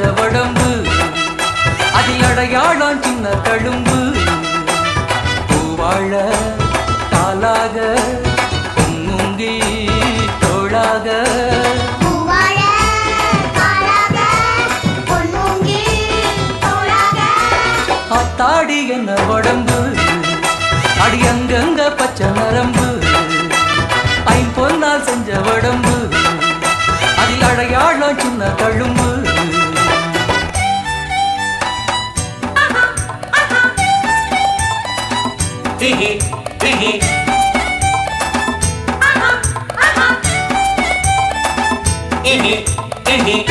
உடம்பு அதில் அடையாளம் சின்ன தழும்பு பூவாழ காலாக பொன்முங்கி தோளாக பூவாழ காலாக பொன்மூங்கி தோளாக ஆத்தாடி என்ன உடம்பு அடி அங்கங்க பச்சை நரம்பு ஐம்பொன்னால் செஞ்ச உடம்பு அதில் அடையாளம் சின்ன தழும்பு Hee hee hee hee hee hee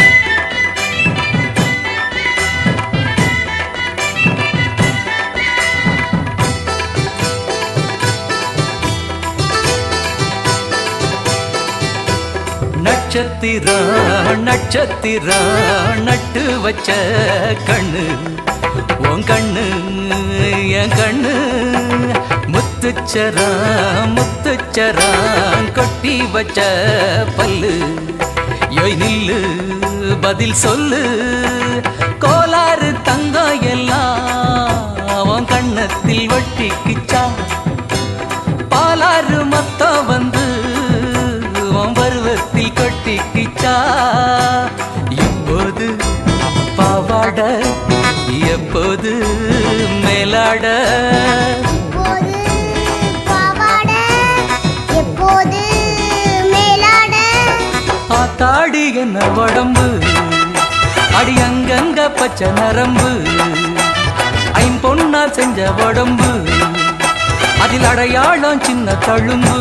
Nakshatra Nakshatra நட்டு வச்ச கண்ணு உன் கண்ணு என் கண்ணு முத்துச்சரா முத்துச்சரா கொட்டி வச்ச பல்லு யோய் நில்லு பதில் சொல்லு கோலாறு தங்கம் எல்லாம் அவன் கண்ணத்தில் ஒட்டிக்கிச்சா பாலாறு மொத்தம் வந்து உன் பருவத்தில் கொட்டிக்கிச்சா இப்போது பாவாட எப்போது மேலாட இப்போது பாவாட எப்போது மேலாட ஆத்தாடி என்ன உடம்பு அடி அங்கங்க பச்சை நரம்பு ஐம்பொன்னா செஞ்ச உடம்பு அதில் அடையாளம் சின்ன தழும்பு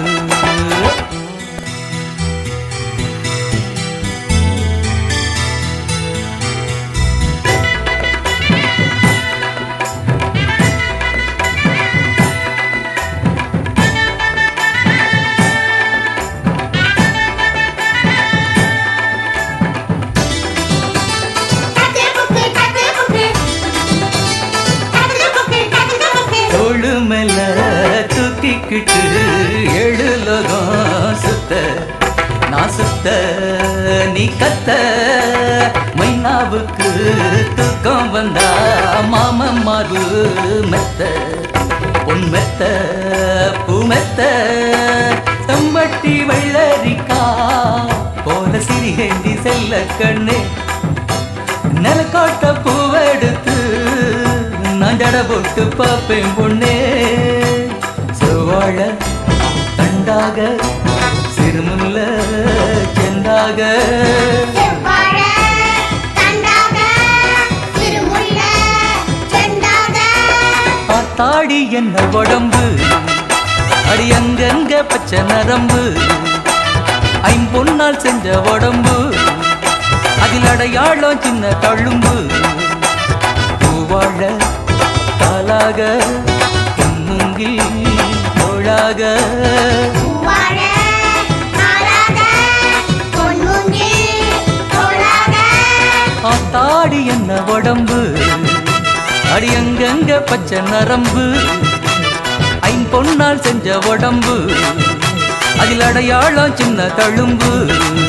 தட்டு புக்கு தட்டு புக்கு தட்டு புக்கு தட்டு புக்கு தோளு மேல தூக்கிக்கிட்டு ஏழு லோகம் சுத்த நான் சுத்த நீ கத்த மைனாவுக்கு தூக்கம் வந்தா மாமன் மாறு மெத்த பொன் மெத்த பூ மெத்த செம்பட்டி வெள்ளரிக்கா போல சிறிகேந்தி செல்ல கண்ணே நிலக்காட்ட பூவெடுத்து நான் ஜட போட்டு பார்ப்பேன் பொண்ணே செவ்வாழ தண்டாக சிறுமுல்ல செந்தாக செவ்வாழ தண்டாக திருமுல்ல செண்டாக ஆத்தாடி என்ன உடம்பு அடி அங்கங்க பச்சை நரம்பு ஐம்பொன்னால் செஞ்ச உடம்பு அதில் அடையாளம் சின்ன தழும்பு பூவாழ காலாக பொன்முங்கி தோளாக பூவாழ காலாக பொன்மூங்கி தோளாக ஆத்தாடி என்ன உடம்பு அடி அங்கங்க பச்சை நரம்பு ஐம்பொன்னால் செஞ்ச உடம்பு அதில் அடையாளம் சின்ன தழும்பு